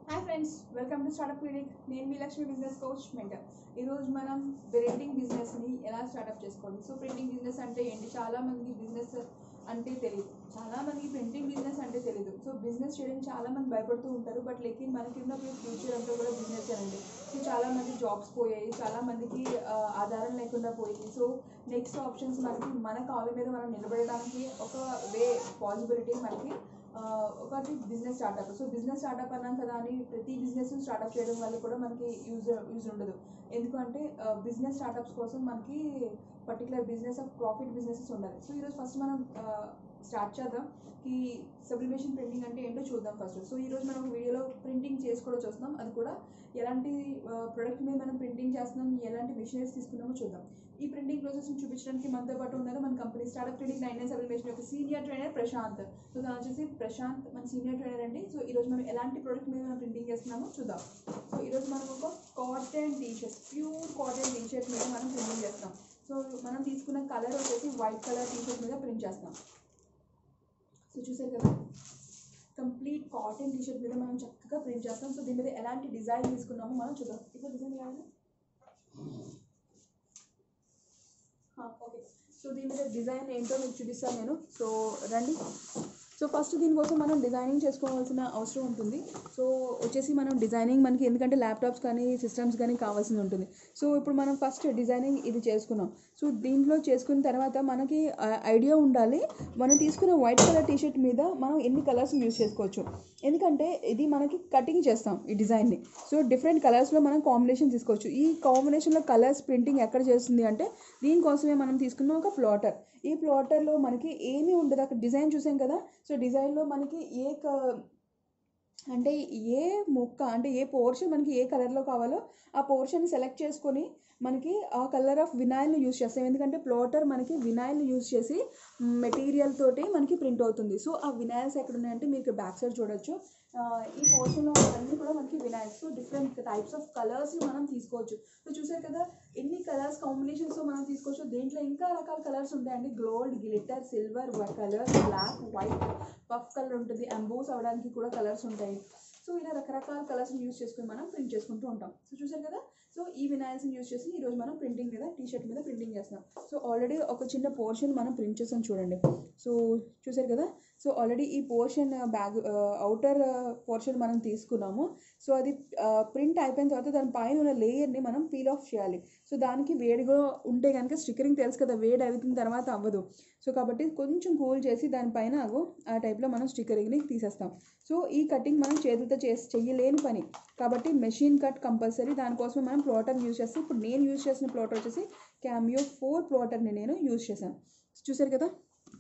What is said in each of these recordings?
Hi friends welcome to startup clinic నేను మీ Lakshmi business coach mentor ఈరోజు మనం ప్రింటింగ్ బిజినెస్ని ఎలా స్టార్ట్అప్ చేసుకోవాలి సో ప్రింటింగ్ బిజినెస్ అంటే ఏంటి చాలా మందికి బిజినెస్ అంటే తెలియదు చాలా మందికి ప్రింటింగ్ బిజినెస్ అంటే తెలియదు సో బిజినెస్ చేయడానికి చాలా మంది భయపడుతూ ఉంటారు బట్ లేకిన్ మనకి ఉన్న ఫ్యూచర్ అంతా కూడా బిజినెస్ అండి సో చాలా మంది జాబ్స్ పోయాయి చాలా మందికి ఆ, ఆధారం లేకుండా పోయింది సో నెక్స్ట్ ఆప్షన్స్ మనకి మన కాళ్ళ మీద మనం నిలబడడానికి ఒక వే పాసిబిలిటీ మనకి ఆ, ఒకటి business startup so business startup అన్నాం కదా అని ప్రతి బిజినెస్ స్టార్టప్ చేయడం వల్ల కూడా మనకి యూజ్ యూజ్ ఉండదు ఎందుకంటే బిజినెస్ స్టార్టప్స్ కోసం మనకి particular business of profit businesses ఉండాలి సో ఈరోజు ఫస్ట్ మనం స్టార్ట్ చేద్దాం ఈ సబ్లిమేషన్ ప్రింటింగ్ అంటే ఏంటో చూద్దాం ఫస్ట్ సో ఈరోజు మనం వీడియోలో ప్రింటింగ్ చేసి కూడా చూస్తున్నాం అది కూడా ఎలాంటి ప్రొడక్ట్ మీద మనం ప్రింటింగ్ చేస్తున్నాం ఎలాంటి మిషనరీస్ తీసుకున్నామో చూద్దాం ఈ ప్రింటింగ్ ప్రాసెస్ని చూపించడానికి మనతో పాటు ఉన్నారు మన company startup clinic nine nine sublimation యొక్క సీనియర్ ట్రైనర్ ప్రశాంత్ సో తను వచ్చేసి ప్రశాంత్ మన సీనియర్ ట్రైనర్ అండి సో ఈరోజు మనం ఎలాంటి ప్రోడక్ట్ మీద మనం ప్రింటింగ్ చేస్తున్నామో చూద్దాం సో ఈరోజు మనం ఒక cotton T shirt pure cotton T shirt మీద మనం ప్రింటింగ్ చేస్తాం సో మనం తీసుకున్న కలర్ వచ్చేసి వైట్ కలర్ టీ షర్ట్ మీద ప్రింట్ చేస్తాం సో చూసారు కదా కంప్లీట్ కాటన్ టీ షర్ట్ మీద మనం చక్కగా ప్రింట్ చేస్తాం సో దీని మీద ఎలాంటి డిజైన్ తీసుకున్నామో మనం చూద్దాం ఇప్పుడు డిజైన్ కావాలి ఓకే సో దీని మీద డిజైన్ ఏంటో మీకు చూపిస్తాను నేను సో రండి సో ఫస్ట్ దీనికోసం మనం డిజైనింగ్ చేసుకోవాల్సిన అవసరం ఉంటుంది సో వచ్చేసి మనం డిజైనింగ్ మనకి ఎందుకంటే ల్యాప్టాప్స్ కానీ సిస్టమ్స్ కానీ కావాల్సి ఉంటుంది సో ఇప్పుడు మనం ఫస్ట్ డిజైనింగ్ ఇది చేసుకున్నాం సో దీంట్లో చేసుకున్న తర్వాత మనకి ఐడియా ఉండాలి మనం తీసుకున్న వైట్ కలర్ టీషర్ట్ మీద మనం ఎన్ని కలర్స్ యూజ్ చేసుకోవచ్చు ఎందుకంటే ఇది మనకి కటింగ్ చేస్తాం ఈ డిజైన్ని సో డిఫరెంట్ కలర్స్లో మనం కాంబినేషన్ తీసుకోవచ్చు ఈ కాంబినేషన్లో కలర్స్ ప్రింటింగ్ ఎక్కడ చేస్తుంది అంటే దీనికోసమే మనం తీసుకున్న ఒక ప్లాటర్ ఈ ప్లాటర్లో మనకి ఏమీ ఉండదు అక్కడ డిజైన్ చూసాం కదా సో డిజైన్లో మనకి ఏ క అంటే ఏ మొక్క అంటే ఏ పోర్షన్ మనకి ఏ కలర్లో కావాలో ఆ పోర్షన్ సెలెక్ట్ చేసుకొని మనకి ఆ కలర్ ఆఫ్ వినాయిల్ని యూస్ చేస్తాం ఎందుకంటే ప్లాటర్ మనకి వినాయిల్ని యూస్ చేసి మెటీరియల్ తోటి మనకి ప్రింట్ అవుతుంది సో ఆ వినాయిల్స్ ఎక్కడ ఉన్నాయంటే మీకు బ్యాక్ సైడ్ చూడొచ్చు ఆ, ఈ పోర్షన్లో అన్నీ కూడా మనకి vinyls so different types of colours మనం తీసుకోవచ్చు సో చూసారు కదా ఎన్ని కలర్స్ కాంబినేషన్స్తో మనం తీసుకోవచ్చు దీంట్లో ఇంకా రకాల కలర్స్ ఉంటాయండి gold glitter silver colour black white puff colour ఉంటుంది అంబోస్ అవడానికి కూడా కలర్స్ ఉంటాయి సో ఇలా రకరకాల కలర్స్ని యూస్ చేసుకుని మనం ప్రింట్ చేసుకుంటూ ఉంటాం సో చూసారు కదా సో ఈ వినాయిల్స్ని యూస్ చేసి ఈరోజు మనం ప్రింటింగ్ మీద టీ షర్ట్ మీద ప్రింటింగ్ చేస్తున్నాం సో ఆల్రెడీ ఒక చిన్న పోర్షన్ మనం ప్రింట్ చేసాం చూడండి సో చూసారు కదా సో ఆల్రెడీ ఈ పోర్షన్ బ్యాగ్ అవుటర్ పోర్షన్ మనం తీసుకున్నాము సో అది ప్రింట్ అయిపోయిన తర్వాత దాని పైన ఉన్న లేయర్ని మనం పీల్ ఆఫ్ చేయాలి సో దానికి వేడిగా ఉంటే కనుక స్టిక్కరింగ్ తెలుసు కదా వేడి అయిపోయిన తర్వాత అవ్వదు సో కాబట్టి కొంచెం కూల్ చేసి దానిపైన అగో ఆ టైప్లో మనం స్టిక్కరింగ్ని తీసేస్తాం సో ఈ కటింగ్ మనం చేతులతో చేసి చెయ్యలేని పని కాబట్టి మెషిన్ కట్ కంపల్సరీ దానికోసం మనం ప్లాటర్ యూజ్ చేస్తాం ఇప్పుడు నేను యూజ్ చేసిన ప్లాటర్ వచ్చేసి క్యామియో ఫోర్ ప్లాటర్ని నేను యూజ్ చేశాను చూసారు కదా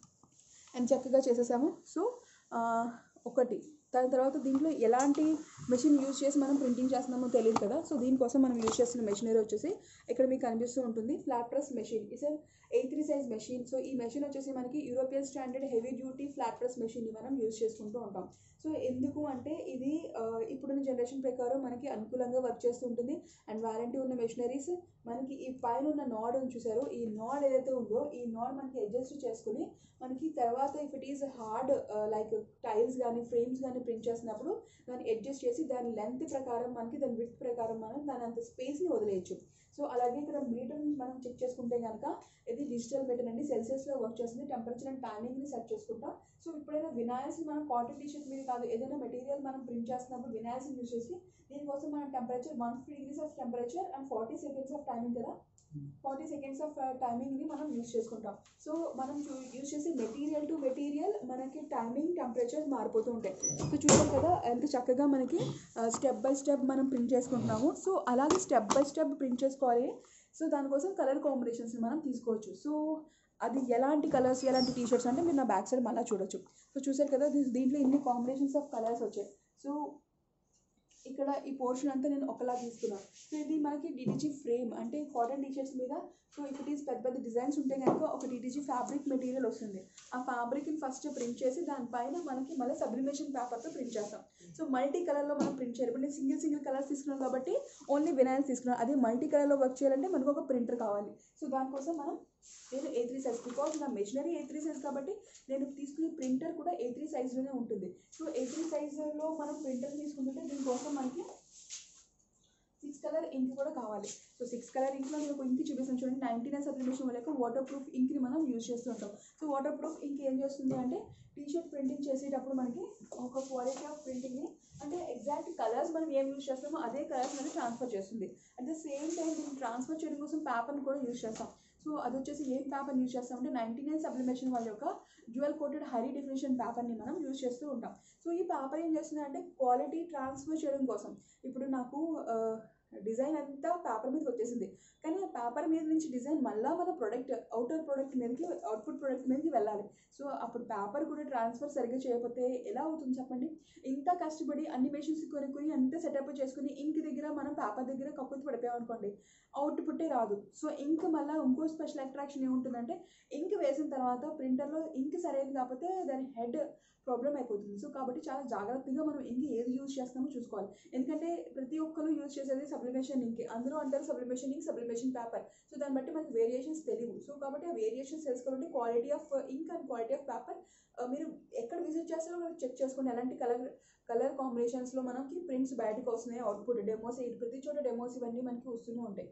అండ్ చక్కగా చేసేసాము సో ఆ, ఒకటి దాని తర్వాత దీంట్లో ఎలాంటి మెషిన్ యూజ్ చేసి మనం ప్రింటింగ్ చేస్తున్నామో తెలియదు కదా సో దీనికోసం మనం యూజ్ చేస్తున్న మెషినరీ వచ్చేసి ఇక్కడ మీకు కనిపిస్తూ ఉంటుంది flat press machine is A three size machine so ఈ మెషిన్ వచ్చేసి మనకి European standard heavy duty flat press మెషిన్ని మనం యూజ్ చేసుకుంటూ ఉంటాం సో ఎందుకు అంటే ఇది ఆ, ఇప్పుడున్న జనరేషన్ ప్రకారం మనకి అనుకూలంగా వర్క్ చేస్తుంటుంది అండ్ వారంటీ ఉన్న మెషినరీస్ మనకి ఈ పైన ఉన్న నాడ్ ఉంది చూసారు ఈ నాడ్ ఏదైతే ఉందో ఈ నాడ్ మనకి అడ్జస్ట్ చేసుకుని మనకి తర్వాత if it is hard like tiles కానీ ఫ్రేమ్స్ కానీ ప్రింట్ చేసినప్పుడు దాన్ని అడ్జస్ట్ చేసి దాని లెంత్ ప్రకారం మనకి దాని విత్ ప్రకారం మనం దాని అంత స్పేస్ని వదిలేయచ్చు సో అలాగే ఇక్కడ మీటర్ మనం చెక్ చేసుకుంటే కనుక ఇది డిజిటల్ మీటర్ అండి సెల్సియస్లో వర్క్ చేస్తుంది టెంపరేచర్ అండ్ టైమింగ్ని సెట్ చేసుకుంటాం సో ఇప్పుడైనా వినాయల్స్ మనం కాటన్ టీషర్ట్ మీద కాదు ఏదైనా మెటీరియల్ మనం ప్రింట్ చేస్తున్నప్పుడు వినాయల్స్ని యూజ్ చేసి దీనికోసం మనం temperature one fifty degrees of temperature and forty seconds of timing కదా ఫార్టీ సెకండ్స్ ఆఫ్ టైమింగ్ని మనం యూజ్ చేసుకుంటాం సో మనం యూజ్ చేసే మెటీరియల్ టు మెటీరియల్ మనకి టైమింగ్ టెంపరేచర్స్ మారిపోతూ ఉంటాయి సో చూసారు కదా ఎంత చక్కగా మనకి స్టెప్ బై స్టెప్ మనం ప్రింట్ చేసుకుంటున్నాము సో అలాగే స్టెప్ బై స్టెప్ ప్రింట్ చేసుకోవాలి సో దానికోసం కలర్ కాంబినేషన్స్ మనం తీసుకోవచ్చు సో అది ఎలాంటి కలర్స్ ఎలాంటి టీ షర్ట్స్ అంటే మీరు నా బ్యాక్ సైడ్ మళ్ళీ చూడొచ్చు సో చూసారు కదా దీ- దీంట్లో ఇన్ని కాంబినేషన్స్ ఆఫ్ కలర్స్ వచ్చాయి సో ఇక్కడ ఈ పోర్షన్ అంతా నేను ఒకలా తీసుకున్నాను సో ఇది మన మనకి డిటీజీ ఫ్రేమ్ అంటే కాటన్ టీషర్ట్స్ మీద సో ఇఫ్ ఇట్ ఈస్ పెద్ద పెద్ద డిజైన్స్ ఉంటే కనుక ఒక డిటీజీ ఫ్యాబ్రిక్ మెటీరియల్ వస్తుంది ఆ ఫ్యాబ్రిక్ని ఫస్ట్ ప్రింట్ చేసి దానిపైన మనకి మళ్ళీ సబ్లిమేషన్ పేపర్తో ప్రింట్ చేస్తాం సో మల్టీ కలర్లో మనం ప్రింట్ చేయాలి ఇప్పుడు నేను సింగిల్ సింగిల్ కలర్స్ తీసుకున్నాం కాబట్టి ఓన్లీ వినాయిల్స్ తీసుకున్నాం అదే మల్టీ కలర్లో వర్క్ చేయాలంటే మనకు ఒక ప్రింటర్ కావాలి సో దానికోసం మనం నేను ఏ త్రీ సైజ్ బికాజ్ నా మెషినరీ ఏ త్రీ సైజ్ కాబట్టి నేను తీసుకునే ప్రింటర్ కూడా ఏ త్రీ సైజ్లోనే ఉంటుంది సో ఏ త్రీ సైజులో మనం ప్రింటర్ తీసుకుంటుంటే దీనికోసం మనకి సిక్స్ కలర్ ఇంక్ కూడా కావాలి సో సిక్స్ కలర్ ఇంక్లో నేను ఒక ఇంక్ చూపిస్తాను చూడండి నైంటీ నైన్ సబ్లిమేషన్ వల్ల వాటర్ ప్రూఫ్ ఇంక్ని మనం యూజ్ చేస్తూ ఉంటాం సో వాటర్ ప్రూఫ్ ఇంక్ ఏం చేస్తుంది అంటే టీ షర్ట్ ప్రింటింగ్ చేసేటప్పుడు మనకి ఒక క్వాలిటీ ఆఫ్ ప్రింటింగ్ని అంటే ఎగ్జాక్ట్ కలర్స్ మనం ఏం యూజ్ చేస్తామో అదే కలర్స్ మనకి ట్రాన్స్ఫర్ చేస్తుంది అట్ ద సేమ్ టైం దీన్ని ట్రాన్స్ఫర్ చేయడం కోసం పేపర్ని కూడా యూజ్ చేస్తాం సో అది వచ్చేసి ఏం పేపర్ యూజ్ చేస్తామంటే నైంటీ నైన్ సబ్లిమేషన్ వాళ్ళ యొక్క డ్యూయల్ కోటెడ్ హరీ డెఫినేషన్ పేపర్ని మనం యూజ్ చేస్తూ ఉంటాం సో ఈ పేపర్ ఏం చేస్తుంది అంటే క్వాలిటీ ట్రాన్స్ఫర్ చేయడం కోసం ఇప్పుడు నాకు డిజైన్ అంతా పేపర్ మీదకి వచ్చేసింది కానీ ఆ పేపర్ మీద నుంచి డిజైన్ మళ్ళీ మన ప్రొడక్ట్ అవుటర్ ప్రొడక్ట్ మీదకి అవుట్పుట్ ప్రొడక్ట్ మీదకి వెళ్ళాలి సో అప్పుడు పేపర్ కూడా ట్రాన్స్ఫర్ సరిగ్గా చేయకపోతే ఎలా అవుతుంది చెప్పండి ఇంత కష్టపడి అన్ని మెషిన్స్ కొనుక్కొని అంత సెటప్ చేసుకుని ఇంక్ దగ్గర మనం పేపర్ దగ్గర కక్కుతు పడిపోయామనుకోండి అవుట్పుట్టే రాదు సో ఇంక్ మళ్ళీ ఇంకో స్పెషల్ అట్రాక్షన్ ఏముంటుందంటే ఇంక్ వేసిన తర్వాత ప్రింటర్లో ఇంక్ సరైనది కాకపోతే దాని హెడ్ ప్రాబ్లం అయిపోతుంది సో కాబట్టి చాలా జాగ్రత్తగా మనం ఇంక్ ఏది యూజ్ చేస్తామో చూసుకోవాలి ఎందుకంటే ప్రతి ఒక్కరు యూజ్ చేసేది సబ్లిమేషన్ ఇంక్ అందరూ అంటారు sublimation ink sublimation paper so దాన్ని బట్టి మనకి వేరియేషన్స్ తెలియవు సో కాబట్టి ఆ వేరియేషన్స్ తెలుసుకోవాలంటే quality of ink and quality of paper మీరు ఎక్కడ విజిట్ చేస్తారో మీరు చెక్ చేసుకోండి ఎలాంటి కలర్ కలర్ కాంబినేషన్స్లో మనకి ప్రింట్స్ బయటకు వస్తున్నాయి అవుట్పుట్ డెమోస్ ప్రతి చోట డెమోస్ ఇవన్నీ మనకి వస్తూనే ఉంటాయి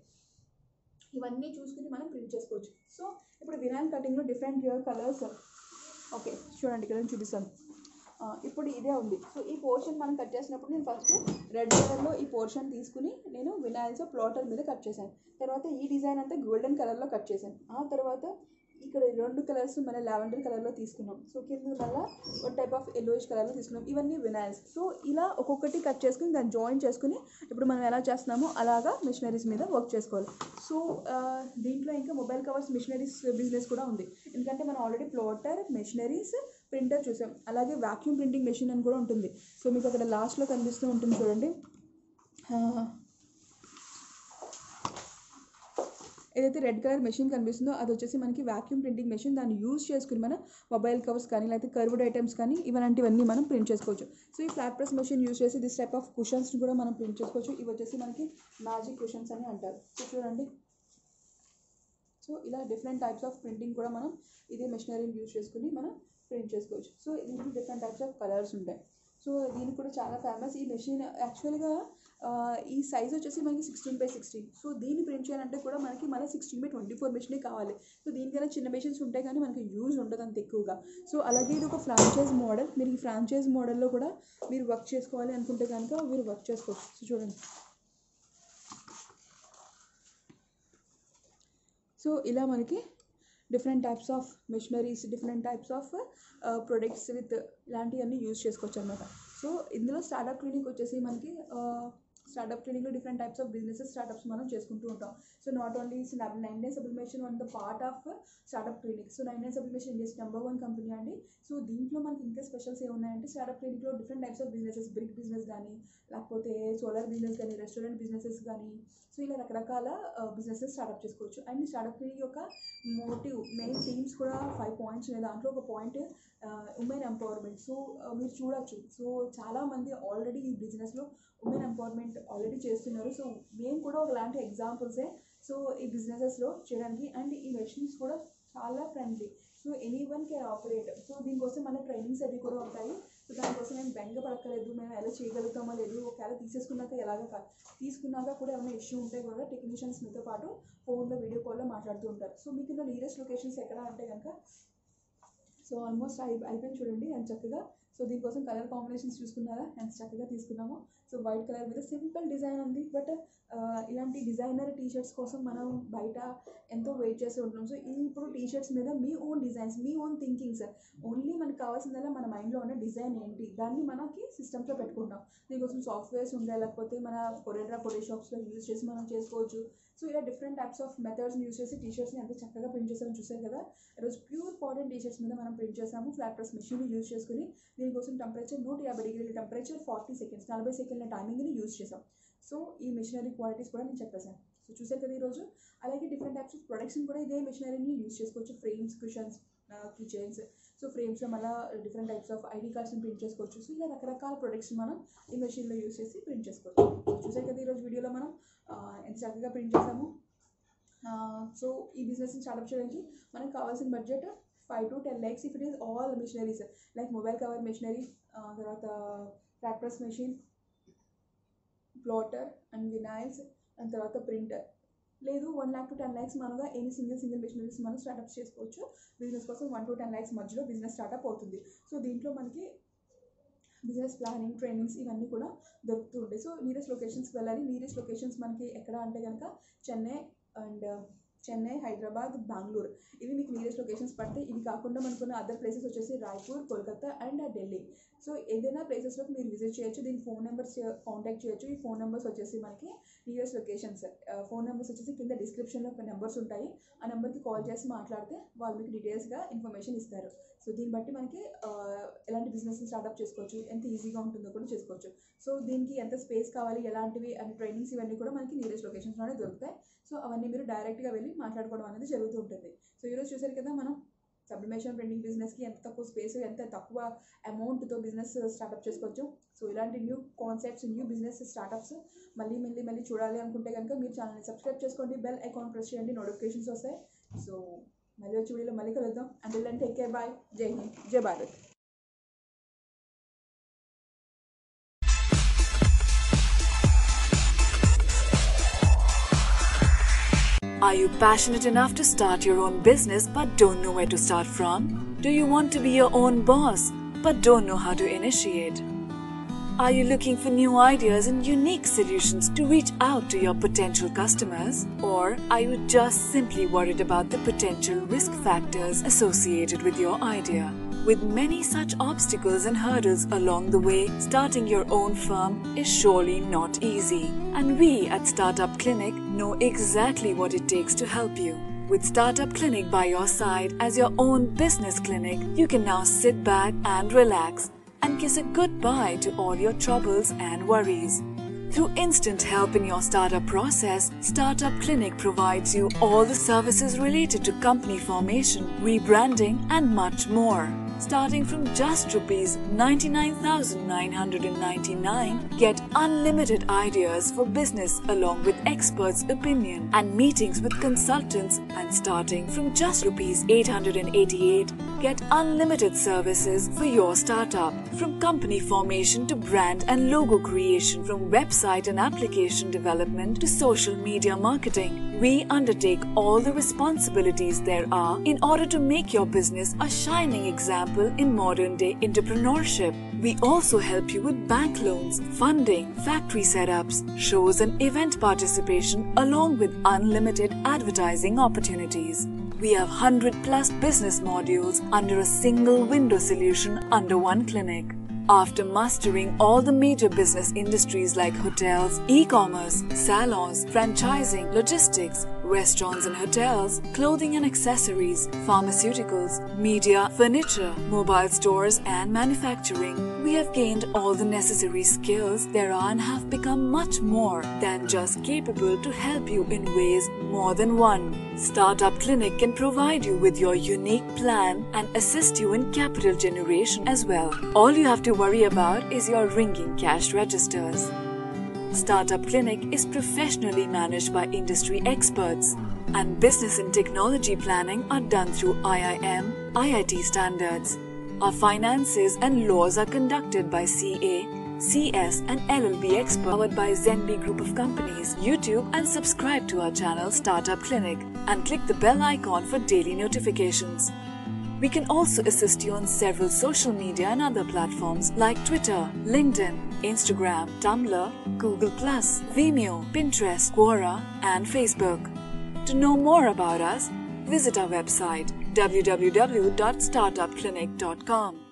ఇవన్నీ చూసుకుని మనం ప్రింట్ చేసుకోవచ్చు సో ఇప్పుడు వినాయల్ కటింగ్లో డిఫరెంట్ కలర్స్ ఓకే చూడండి ఇక్కడ నేను చూపిస్తాను ఆ, ఇప్పుడు ఇదే ఉంది సో ఈ పోర్షన్ మనం కట్ చేసినప్పుడు నేను ఫస్ట్ రెడ్ కలర్లో ఈ పోర్షన్ తీసుకుని నేను వినాయిల్స్ ప్లాటర్ మీద కట్ చేశాను తర్వాత ఈ డిజైన్ అంతా గోల్డెన్ కలర్లో కట్ చేశాను ఆ తర్వాత ఇక్కడ ఈ రెండు కలర్స్ మన లావెండర్ కలర్లో తీసుకున్నాం సో కింద మళ్ళీ ఒక టైప్ ఆఫ్ ఎల్లోయిష్ కలర్లో తీసుకున్నాం ఇవన్నీ వినాయిల్స్ సో ఇలా ఒక్కొక్కటి కట్ చేసుకుని దాన్ని జాయిన్ చేసుకుని ఇప్పుడు మనం ఎలా చేస్తున్నామో అలాగా మిషనరీస్ మీద వర్క్ చేసుకోవాలి సో ఆ, దీంట్లో ఇంకా మొబైల్ కవర్స్ మిషనరీస్ బిజినెస్ కూడా ఉంది ఎందుకంటే మనం ఆల్రెడీ ప్లాటర్ మిషనరీస్ ప్రింటర్ చూసాం అలాగే వాక్యూమ్ ప్రింటింగ్ మెషిన్ అని కూడా ఉంటుంది సో మీకు అక్కడ లాస్ట్లో కనిపిస్తూ ఉంటుంది చూడండి ఆ, ఏదైతే రెడ్ కలర్ మెషిన్ కనిపిస్తుందో అది వచ్చేసి మనకి వాక్యూమ్ ప్రింటింగ్ మెషిన్ దాన్ని యూజ్ చేసుకుని మనం మొబైల్ కవర్స్ కానీ లేకపోతే కర్వ్డ్ ఐటమ్స్ కానీ ఇవన్నివన్నీ మనం ప్రింట్ చేసుకోవచ్చు సో ఈ ఫ్లాట్ ప్రెస్ మెషిన్ యూజ్ చేసి దిస్ టైప్ ఆఫ్ కుషన్స్ని కూడా మనం ప్రింట్ చేసుకోవచ్చు ఇవి వచ్చేసి మనకి మ్యాజిక్ కుషన్స్ అని అంటారు సో చూడండి సో ఇలా డిఫరెంట్ టైప్స్ ఆఫ్ ప్రింటింగ్ కూడా మనం ఇదే మెషినరీని యూజ్ చేసుకుని మనం ప్రింట్ చేసుకోవచ్చు సో దీనికి డిఫరెంట్ టైప్స్ ఆఫ్ కలర్స్ ఉంటాయి సో దీనికి కూడా చాలా ఫేమస్ ఈ మెషిన్ యాక్చువల్గా ఈ సైజ్ వచ్చేసి మనకి సిక్స్టీన్ బై సిక్స్టీన్ సో దీన్ని ప్రింట్ చేయాలంటే కూడా మనకి మళ్ళీ సిక్స్టీన్ బై ట్వంటీ ఫోర్ మెషినే కావాలి సో దీనికైనా చిన్న మెషిన్స్ ఉంటాయి కానీ మనకి యూజ్ ఉండదు అంత ఎక్కువగా సో అలాగే ఇది ఒక ఫ్రాంచైజ్ మోడల్ మీరు ఈ ఫ్రాంచైజ్ మోడల్లో కూడా మీరు వర్క్ చేసుకోవాలి అనుకుంటే కనుక మీరు వర్క్ చేసుకోవచ్చు సో చూడండి సో ఇలా మనకి different types of machineries different types of products with ఇలాంటివన్నీ యూజ్ చేసుకోవచ్చు అనమాట సో ఇందులో స్టార్టప్ క్లినిక్ వచ్చేసి మనకి స్టార్టప్ క్లినిక్లో different types of businesses startups మనం చేసుకుంటూ ఉంటాం so not only nine days sublimation one the part of startup clinic so nine days sublimation India's number one company అండి సో దీంట్లో మనకి ఇంకా స్పెషల్స్ ఏమున్నాయంటే స్టార్టప్ క్లినిక్లో different types of businesses brick business కానీ లేకపోతే సోలార్ బిజినెస్ కానీ restaurant businesses కానీ సో ఇలా రకరకాల బిజినెసెస్ స్టార్ట్అప్ చేసుకోవచ్చు అండ్ స్టార్ట్అప్ క్లినిక్ యొక్క మోటివ్ మెయిన్ థీమ్స్ కూడా ఫైవ్ పాయింట్స్ ఉన్నాయి దాంట్లో ఒక పాయింట్ ఉమెన్ ఎంపవర్మెంట్ సో మీరు చూడొచ్చు సో చాలామంది ఆల్రెడీ ఈ బిజినెస్లో ఉమెన్ ఎంపవర్మెంట్ ఆల్రెడీ చేస్తున్నారు సో మేము కూడా ఒకలాంటి ఎగ్జాంపుల్సే సో ఈ బిజినెసెస్లో చేయడానికి అండ్ ఈ మెషిన్స్ కూడా చాలా friendly so any one can operate so దీనికోసం మన ట్రైనింగ్స్ అవి కూడా ఉంటాయి సో దానికోసం మేము బెంగ పడక్కలేదు మేము ఎలా చేయగలుగుతామో లేదు ఒకవేళ తీసేసుకున్నాక ఎలాగ కాదు తీసుకున్నాక కూడా ఏమైనా ఇష్యూ ఉంటే కూడా టెక్నీషియన్స్ మీతో పాటు ఫోన్లో వీడియో కాల్లో మాట్లాడుతూ ఉంటారు సో మీకు ఉన్న నియరెస్ట్ లొకేషన్స్ ఎక్కడ అంటే కనుక సో ఆల్మోస్ట్ అయి అయిపోయింది చూడండి ఎంత చక్కగా సో దీనికోసం కలర్ కాంబినేషన్స్ చూసుకున్నారా ఎంత చక్కగా తీసుకున్నామో సో వైట్ కలర్ మీద సింపుల్ డిజైన్ ఉంది బట్ ఇలాంటి డిజైనర్ టీ షర్ట్స్ కోసం మనం బయట ఎంతో వెయిట్ చేస్తూ ఉంటున్నాం సో ఈ ఇప్పుడు టీ షర్ట్స్ మీద మీ ఓన్ డిజైన్స్ మీ ఓన్ థింకింగ్స్ ఓన్లీ మనకు కావాల్సిందల్లా మన మైండ్లో ఉన్న డిజైన్ ఏంటి దాన్ని మనకి సిస్టమ్స్లో పెట్టుకుంటాం దీనికోసం సాఫ్ట్వేర్స్ ఉంటాయి లేకపోతే మన కొరియడ్రా కొరియో షాప్స్లో యూజ్ చేసి మనం చేసుకోవచ్చు సో ఇలా డిఫరెంట్ టైప్స్ ఆఫ్ మెథడ్స్ని యూజ్ చేసి టీ షర్ట్స్ని ఎంత చక్కగా ప్రింట్ చేసామని చూసారు కదా ఈరోజు ప్యూర్ కాటన్ టీ షర్ట్స్ మీద మనం ప్రింట్ చేసాము ఫ్లాట్ ప్రెస్ మెషిన్ యూజ్ చేసుకుని దీనికోసం టెంపరేచర్ నూట యాభై డిగ్రీల టెంపరేచర్ ఫార్టీ సెకండ్స్ నలభై సెకండ్ల టైమింగ్ని యూజ్ చేసాం సో ఈ మిషనరీ క్వాలిటీస్ కూడా నేను చెప్పేశాను సో చూసారు కదా ఈరోజు అలాగే డిఫరెంట్ టైప్స్ ఆఫ్ ప్రొడక్ట్స్ని కూడా ఇదే మిషనరీని యూస్ చేసుకోవచ్చు ఫ్రేమ్స్ కుషన్స్ కిచెన్స్ సో ఫ్రేమ్స్లో మళ్ళీ డిఫరెంట్ టైప్స్ ఆఫ్ ఐడి కార్డ్స్ని ప్రింట్ చేసుకోవచ్చు సో ఇలా రకరకాల ప్రొడక్ట్స్ మనం ఈ మెషిన్లో యూస్ చేసి ప్రింట్ చేసుకోవచ్చు చూసారు కదా ఈరోజు వీడియోలో మనం ఆ, ఎంత చక్కగా ప్రింట్ చేసాము సో ఈ బిజినెస్ని స్టార్ట్అప్ చేయడానికి మనకు కావాల్సిన budget five to ten lakhs if it is all machineries like mobile cover machinery తర్వాత frock press machine plotter and vinyls and తర్వాత ప్రింటర్ లేదు one lakh to ten lakhs మనగా ఎనీ సింగిల్ సింగిల్ బిజినెస్ మనం స్టార్ట్అప్ చేసుకోవచ్చు బిజినెస్ కోసం వన్ టు టెన్ ల్యాక్స్ మధ్యలో business startup అవుతుంది so దీంట్లో మనకి బిజినెస్ ప్లానింగ్ ట్రైనింగ్స్ ఇవన్నీ కూడా దొరుకుతూ ఉంటాయి సో నీరెస్ట్ లొకేషన్స్కి వెళ్ళాలి నీరెస్ట్ లొకేషన్స్ మనకి ఎక్కడ అంటే కనుక చెన్నై అండ్ చెన్నై హైదరాబాద్ బెంగళూరు ఇవి మీకు నియరెస్ట్ లొకేషన్స్ పడితే ఇవి కాకుండా మనకున్న అదర్ ప్లేసెస్ వచ్చేసి రాయ్పూర్ కోల్కతా అండ్ ఢిల్లీ సో ఏదైనా ప్లేసెస్లోకి మీరు విజిట్ చేయొచ్చు దీని ఫోన్ నెంబర్స్ కాంటాక్ట్ చేయొచ్చు ఈ ఫోన్ నెంబర్స్ వచ్చేసి మనకి నియరెస్ట్ లొకేషన్స్ ఫోన్ నెంబర్స్ వచ్చేసి కింద డిస్క్రిప్షన్లో నెంబర్స్ ఉంటాయి ఆ నెంబర్కి కాల్ చేసి మాట్లాడితే వాళ్ళు మీకు డీటెయిల్స్గా ఇన్ఫర్మేషన్ ఇస్తారు సో దీన్ని బట్టి మనకి ఆ, ఎలాంటి బిజినెస్ని స్టార్ట్అప్ చేసుకోవచ్చు ఎంత ఈజీగా ఉంటుందో కూడా చేసుకోవచ్చు సో దీనికి ఎంత స్పేస్ కావాలి ఎలాంటివి అనే ట్రైనింగ్స్ ఇవన్నీ కూడా మనకి నియరెస్ట్ లొకేషన్స్లోనే దొరుకుతాయి సో అవన్నీ మీరు డైరెక్ట్గా వెళ్ళి మాట్లాడుకోవడం అనేది జరుగుతూ ఉంటుంది సో ఈరోజు చూసారు కదా మనం సబ్లిమేషన్ ప్రింటింగ్ బిజినెస్కి ఎంత తక్కువ స్పేస్ ఎంత తక్కువ అమౌంట్తో బిజినెస్ స్టార్ట్అప్ చేసుకోవచ్చు సో ఇలాంటి new concepts new business startups మళ్ళీ మళ్ళీ మళ్ళీ చూడాలి అనుకుంటే కనుక మీరు ఛానల్ని సబ్స్క్రైబ్ చేసుకోండి బెల్ ఐకాన్ ప్రెస్ చేయండి నోటిఫికేషన్స్ వస్తాయి సో మళ్ళీ వచ్చి వీడియోలో మళ్ళీ కలుద్దాం అండ్ టేక్ కేర్ బాయ్ జై హింద్ జై Bharat Are you passionate enough to start your own business but don't know where to start from? Do you want to be your own boss but don't know how to initiate? Are you looking for new ideas and unique solutions to reach out to your potential customers? Or are you just simply worried about the potential risk factors associated with your idea? With many such obstacles and hurdles along the way, starting your own firm is surely not easy. And we at Startup Clinic know exactly what it takes to help you. With Startup Clinic by your side as your own business clinic, you can now sit back and relax and kiss a goodbye to all your troubles and worries. Through instant help in your startup process, Startup Clinic provides you all the services related to company formation, rebranding, and much more. Starting from just rupees 99,999, get unlimited ideas for business along with experts' opinion and meetings with consultants. And starting from just rupees 888, get unlimited services for your startup. From company formation to brand and logo creation, from website and application development to social media marketing, we undertake all the responsibilities there are in order to make your business a shining example in modern day entrepreneurship. We also help you with bank loans, funding, factory setups, shows, and event participation, along with unlimited advertising opportunities. We have 100 plus business modules under a single window solution under one clinic. After mastering all the major business industries like hotels, e commerce, salons, franchising, logistics, restaurants and hotels, clothing and accessories, pharmaceuticals, media, furniture, mobile stores, and manufacturing, we have gained all the necessary skills there are and have become much more than just capable to help you in ways more than one. Startup Clinic can provide you with your unique plan and assist you in capital generation as well. All you have to worry about is your ringing cash registers. Startup Clinic is professionally managed by industry experts, and business and technology planning are done through IIM, IIT standards. Our finances and laws are conducted by CA, CS, and LLB experts powered by Zenby Group of Companies. YouTube and subscribe to our channel Startup Clinic and click the bell icon for daily notifications. We can also assist you on several social media and other platforms like Twitter, LinkedIn, Instagram, Tumblr, Google, Vimeo, Pinterest, Quora, and Facebook. To know more about us, visit our website www.startupclinic.com.